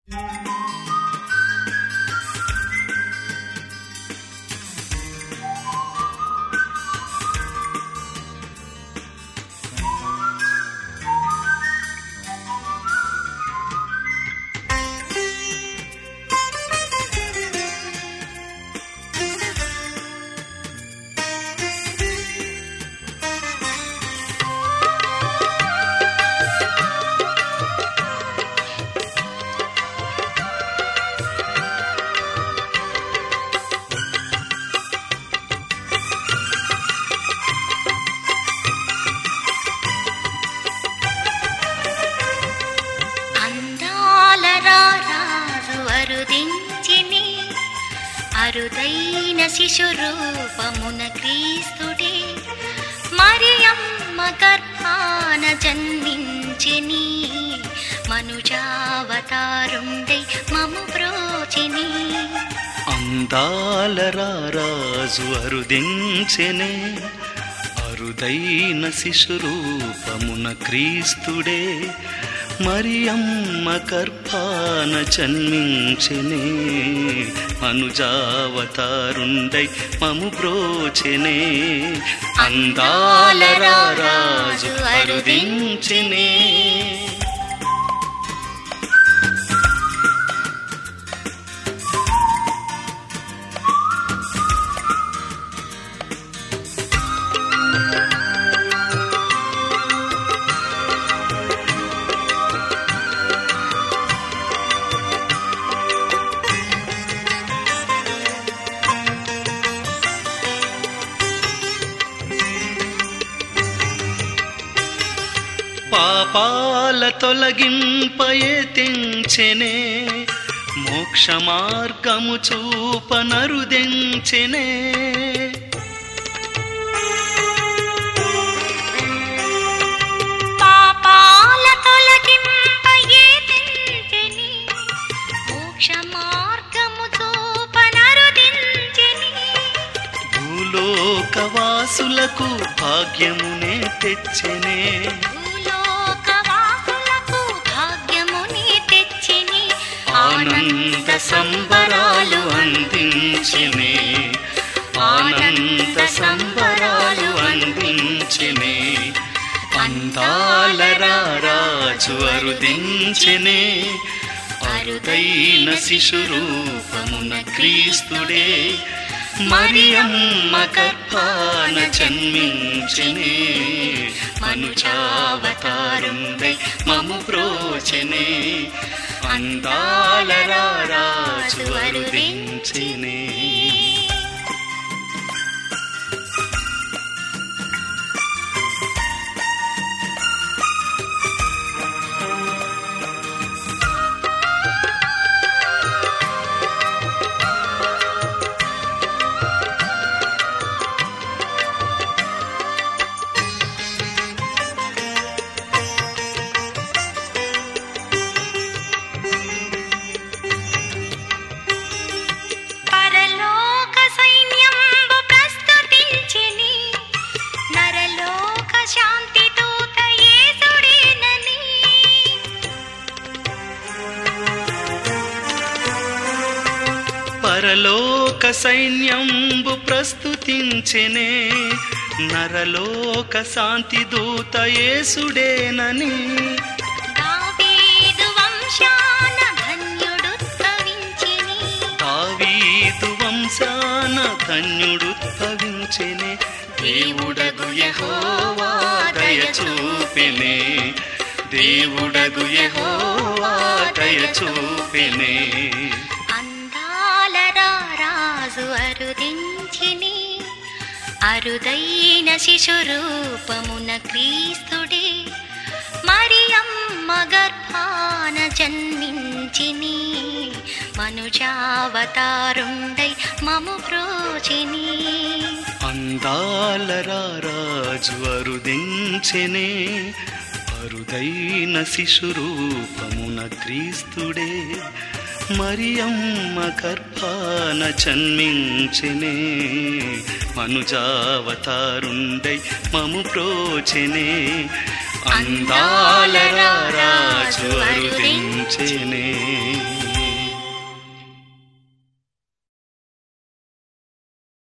అందాల రారాజు అరుదించిని అరుదైన శిశురూపమున క్రీస్తుడే మరియమ్మ గర్భాన జన్మించిని మనుజావతారుండై మము బ్రోచిని అందాల రారాజు అరుదించెనే అరుదైన శిశురూపమున క్రీస్తుడే మరియమ్మ గర్భాన జన్మించెనే అనుజావతారుండై మము బ్రోచెనే అందాల రారాజు అరుదించెనే పాపాల తొలగింపయే తెంచెనే మోక్ష మార్గము చూపనరుదెంచెనే పాపాల తొలగింపయే తెంచెని మోక్ష మార్గము చూపనరుదించెని భూలోకవాసులకు భాగ్యమునే తెచ్చెనే భూలోకవాసులకు భాగ్యముని తెచ్చిని ఆనంద సంబరాలు అందించెనే ఆనంద సంబరాలు అందించెనే అందాల రారాజు అరుదించెనే అరుదైన శిశురూపమున క్రీస్తుడే మరియమ్మ గర్భాన జన్మించెనే మనుచావతారుండై మము ప్రోచెనే అందాల రారాజు అరుదించెనే పరలోక సైన్యంబు ప్రస్తుతించిని నరలోక శాంతి దూత యేసుడేనని పరలోక సైన్యంబు ప్రస్తుతించెనే నరలోక శాంతి దూత యేసుడేనని దావీదు వంశాన ధన్యుడుద్భవించిని దావీదు వంశాన ధన్యుడుద్భవించెనే దేవుడగు యెహోవా దయ చూపెనే దేవుడగు యెహోవా దయ చూపెనే అందాల రారాజు అరుదించిని అరుదైన శిశురూపమున క్రీస్తుడే మరియమ్మ గర్భాన జన్మించిని మనుజావతారుండై మము ప్రోచిని అందాల రారాజు అరుదించెనే అరుదైన శిశురూపమున క్రీస్తుడే మరియమ్మ గర్భాన జన్మించెనే మనుజావతారుండై మము ప్రోచెనే అందాల రారాజు అరుదించెనే